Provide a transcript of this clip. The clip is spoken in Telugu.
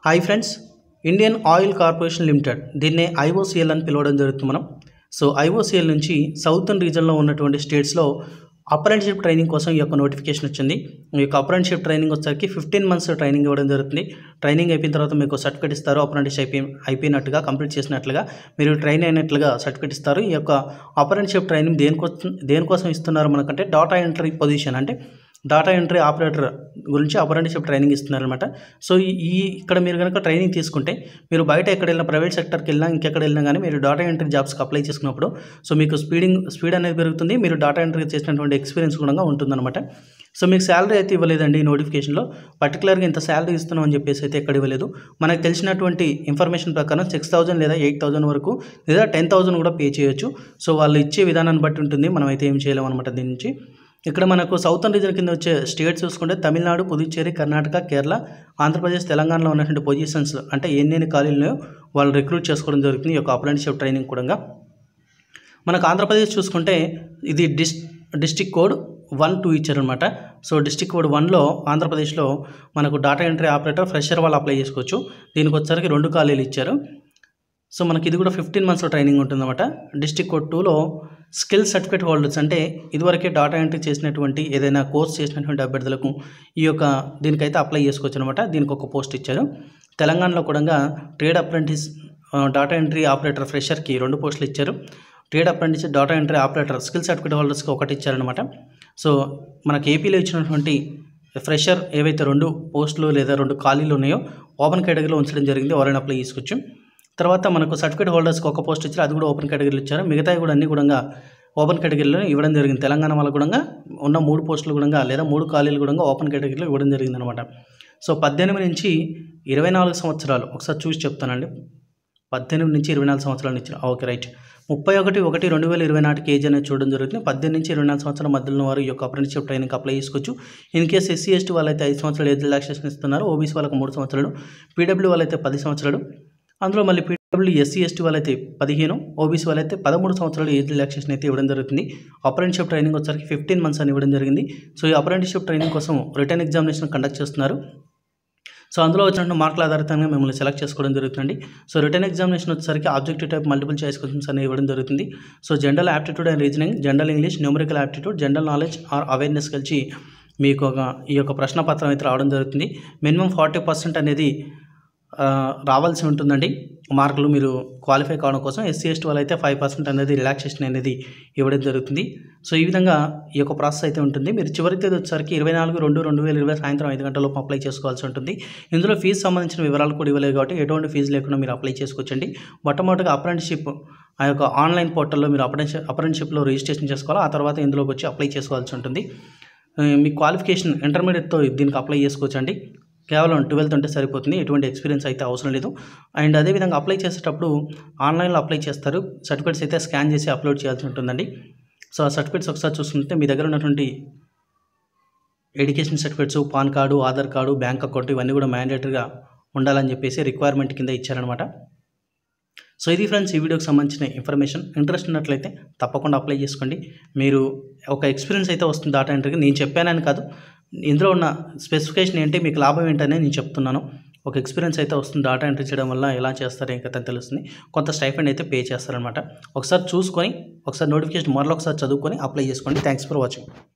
hi friends Indian Oil Corporation Limited దీన్నే ఐఓసిఎల్ అని పిలవడం జరుగుతుంది మనం సో ఐఓసిఎల్ నుంచి సౌతర్న్ రీజన్లో ఉన్నటువంటి స్టేట్స్లో అప్రెంటిషిప్ ట్రైనింగ్ కోసం ఈ యొక్క నోటిఫికేషన్ వచ్చింది ఈ యొక్క అప్రెంటిషిప్ ట్రైనింగ్ వచ్చేసరికి ఫిఫ్టీన్ మంత్స్ ట్రైనింగ్ ఇవ్వడం జరుగుతుంది ట్రైనింగ్ అయిపోయిన తర్వాత మీకు సర్టిఫికేట్ ఇస్తారు అప్రెంటిస్ అయిపోయి అయిపోయినట్టుగా కంప్లీట్ చేసినట్లుగా మీరు ట్రైన్ అయినట్లుగా సర్టిఫికేట్ ఇస్తారు ఈ యొక్క అప్రెంటిషిప్ ట్రైనింగ్ దేనికోసం దేనికోసం ఇస్తున్నారు మనకంటే డాటా ఎంట్రీ పొజిషన్ అంటే డాటా ఎంట్రీ ఆపరేటర్ గురించి అప్రెంటిషిప్ ట్రైనింగ్ ఇస్తున్నారనమాట సో ఈ ఈ ఇక్కడ మీరు కనుక ట్రైనింగ్ తీసుకుంటే మీరు బయట ఎక్కడ వెళ్ళినా ప్రైవేట్ సెక్టర్కి వెళ్ళినా ఇంకెక్కడ వెళ్ళినా కానీ మీరు డాటా ఎంట్రీ జాబ్స్కి అప్లై చేసుకున్నప్పుడు సో మీకు స్పీడింగ్ స్పీడ్ అనేది పెరుగుతుంది మీరు డాటా ఎంట్రీ చేసినటువంటి ఎక్స్పీరియన్స్ కూడా ఉంటుందన్నమాట సో మీకు శాలరీ అయితే ఇవ్వలేదండి ఈ నోటిఫికేషన్లో పర్టికులర్గా ఇంత శాలరీ ఇస్తున్నాం అని చెప్పేసి అయితే ఎక్కడ ఇవ్వలేదు మనకు తెలిసినటువంటి ఇన్ఫర్మేషన్ ప్రకారం సిక్స్ థౌసండ్ లేదా ఎయిట్ థౌసండ్ వరకు లేదా టెన్ థౌసండ్ కూడా పే చేయొచ్చు సో వాళ్ళు ఇచ్చే విధానాన్ని బట్టి ఉంటుంది మనం అయితే ఏం చేయలేము అనమాట దీని నుంచి ఇక్కడ మనకు సౌతర్న్ రీజన్ కింద వచ్చే స్టేట్స్ చూసుకుంటే తమిళనాడు పుదుచ్చేరి కర్ణాటక కేరళ ఆంధ్రప్రదేశ్ తెలంగాణలో ఉన్నటువంటి పొజిషన్స్ అంటే ఎన్ని ఖాళీలు వాళ్ళు రిక్రూట్ చేసుకోవడం జరుగుతుంది ఈ యొక్క అప్రెంటిషిప్ ట్రైనింగ్ కూడా మనకు ఆంధ్రప్రదేశ్ చూసుకుంటే ఇది dis district code one two ఇచ్చారనమాట సో డిస్టిక్ కోడ్ వన్లో ఆంధ్రప్రదేశ్లో మనకు డాటా ఎంట్రీ ఆపరేటర్ ఫ్రెషర్ వాళ్ళు అప్లై చేసుకోవచ్చు దీనికి వచ్చేసరికి రెండు ఖాళీలు ఇచ్చారు సో మనకి ఇది కూడా ఫిఫ్టీన్ మంత్స్ ట్రైనింగ్ ఉంటుందన్నమాట డిస్టిక్ కోడ్ టూలో స్కిల్ సర్టిఫికేట్ హోల్డర్స్ అంటే ఇదివరకే డాటా ఎంట్రీ చేసినటువంటి ఏదైనా కోర్స్ చేసినటువంటి అభ్యర్థులకు ఈ యొక్క దీనికైతే అప్లై చేసుకోవచ్చు అనమాట దీనికి ఒక పోస్ట్ ఇచ్చారు తెలంగాణలో కూడా trade apprentice data entry operator ఫ్రెషర్కి రెండు పోస్టులు ఇచ్చారు trade apprentice data entry operator skill certificate హోల్డర్స్కి ఒకటి ఇచ్చారనమాట సో మనకి ఏపీలో ఇచ్చినటువంటి ఫ్రెషర్ ఏవైతే రెండు పోస్టులు లేదా రెండు ఖాళీలు ఉన్నాయో ఓపెన్ కేటగిరీలో ఉంచడం జరిగింది ఎవరైనా అప్లై చేసుకోవచ్చు తర్వాత మనకు సర్టిఫికేట్ హోల్డర్స్కి ఒక పోస్ట్ ఇచ్చారు అది కూడా ఓపెన్ కేటగిరీలో ఇచ్చారు మిగతావి కూడా అన్ని కూడా ఓపెన్ కేటగిరీలో ఇవ్వడం జరిగింది తెలంగాణ వాళ్ళకు కూడా ఉన్న మూడు పోస్టులు కూడా లేదా మూడు ఖాళీలు కూడా ఓపెన్ కేటగిరీలో ఇవ్వడం జరిగింది అనమాట సో పద్దెనిమిది నుంచి ఇరవై నాలుగు సంవత్సరాలు ఒకసారి చూసి చెప్తానండి పద్దెనిమిది నుంచి ఇరవై నాలుగు సంవత్సరాల నుంచి ఓకే రైట్ ముప్పై ఒకటి ఒకటి రెండు వేల ఇరవై నాటికి ఏజ్ అనేది చూడడం జరుగుతుంది పద్దెనిమిది నుంచి ఇరవై నాలుగు సంవత్సరాల మధ్యలో వారు ఈ యొక్క అప్రెంటిషిప్ ట్రైనింగ్ అప్లై చేసుకోవచ్చు ఇన్ కేస్ ఎస్సీ ఎస్టీ వాళ్ళైతే ఐదు సంవత్సరాలు ఏజ్ రిలాక్సేషన్ ఇస్తున్నారు ఓబీసీ వాళ్ళకి మూడు సంవత్సరాలు పీడబ్ల్యూ వాళ్ళైతే పది సంవత్సరాలు అందులో మళ్ళీ పీడబ్ల్యూ ఎస్సీ ఎస్టీ వాళ్ళైతే పదిహేను ఓబీసీ వాళ్ళైతే పదమూడు సంవత్సరాలు ఏజ్ రిలాక్సేషన్ అయితే ఇవ్వడం జరుగుతుంది అప్రెంటిషిప్ ట్రైనింగ్ వచ్చరికి ఫిఫ్టీన్ మంత్స్ అని ఇవ్వడం జరిగింది సో ఈ అప్రెంటిషిప్ ట్రైనింగ్ కోసం రిటర్న్ ఎగ్జామినేషన్ కండక్ట్ చేస్తున్నారు సో అందులో వచ్చినట్టు మార్కుల ఆధారితంగా మిమ్మల్ని సెలెక్ట్ చేసుకోవడం జరుగుతుంది సో రిటర్న్ ఎగ్జామినేషన్ వచ్చేసరికి objective type multiple choice questions అనేవి ఇవ్వడం జరుగుతుంది so general aptitude and reasoning general English numerical aptitude general knowledge or awareness కలిసి మీకు ఒక ఈ యొక్క ప్రశ్న పత్రం అయితే రావడం జరుగుతుంది మినిమం ఫార్టీ పర్సెంట్ అనేది రావాల్సి ఉంటుందండి మార్కులు మీరు క్వాలిఫై కావడం కోసం ఎస్సీ ఎస్టీ వాళ్ళైతే ఫైవ్ పర్సెంట్ అనేది రిలాక్సేషన్ అనేది ఇవ్వడం జరుగుతుంది సో ఈ విధంగా ఈ యొక్క ప్రాసెస్ అయితే ఉంటుంది మీరు చివరి తేదీ వచ్చేసరికి ఇరవై నాలుగు రెండు రెండు వేల ఇరవై సాయంత్రం ఐదు గంటలలోపు అప్లై చేసుకోవాల్సి ఉంటుంది ఇందులో ఫీజు సంబంధించిన వివరాలు కూడా ఇవ్వలేదు కాబట్టి ఎటువంటి ఫీజు లేకుండా మీరు అప్లై చేసుకోవచ్చండి మొట్టమొదటిగా అప్రెంటిషిప్ ఆ యొక్క ఆన్లైన్ పోర్టల్లో మీరు అప్రెంటిషిప్ అప్రెంటిషిప్లో రిజిస్ట్రేషన్ చేసుకోవాలి ఆ తర్వాత ఇందులోకి వచ్చి అప్లై చేసుకోవాల్సి ఉంటుంది మీ క్వాలిఫికేషన్ ఇంటర్మీడియట్తో దీనికి అప్లై చేసుకోవచ్చండి కేవలం ట్వెల్త్ ఉంటే సరిపోతుంది ఎటువంటి ఎక్స్పీరియన్స్ అయితే అవసరం లేదు అండ్ అదేవిధంగా అప్లై చేసేటప్పుడు ఆన్లైన్లో అప్లై చేస్తారు సర్టిఫికేట్స్ అయితే స్కాన్ చేసి అప్లోడ్ చేయాల్సి ఉంటుందండి సో ఆ సర్టిఫికేట్స్ ఒకసారి చూసుకుంటే మీ దగ్గర ఉన్నటువంటి education certificates pan card Aadhaar card bank account ఇవన్నీ కూడా మ్యాండేటరీగా ఉండాలని చెప్పేసి రిక్వైర్మెంట్ కింద ఇచ్చారనమాట సో ఇది ఫ్రెండ్స్ ఈ వీడియోకి సంబంధించిన ఇన్ఫర్మేషన్ ఇంట్రెస్ట్ ఉన్నట్లయితే తప్పకుండా అప్లై చేసుకోండి మీరు ఒక ఎక్స్పీరియన్స్ అయితే వస్తుంది డాటా ఎంట్రీకి నేను చెప్పానని కాదు ఇందులో ఉన్న స్పెసిఫికేషన్ ఏంటి మీకు లాభం ఏంటనే నేను చెప్తున్నాను ఒక ఎక్స్పీరియన్స్ అయితే వస్తుంది డాటా ఎంట్రీ చేయడం వల్ల ఎలా చేస్తారు ఏం కదా తెలుస్తుంది కొంత స్టైఫండ్ అయితే పే చేస్తారనమాట ఒకసారి చూసుకొని ఒకసారి నోటిఫికేషన్ మరొకసారి చదువుకొని అప్లై చేసుకోండి థ్యాంక్స్ ఫర్ వాచింగ్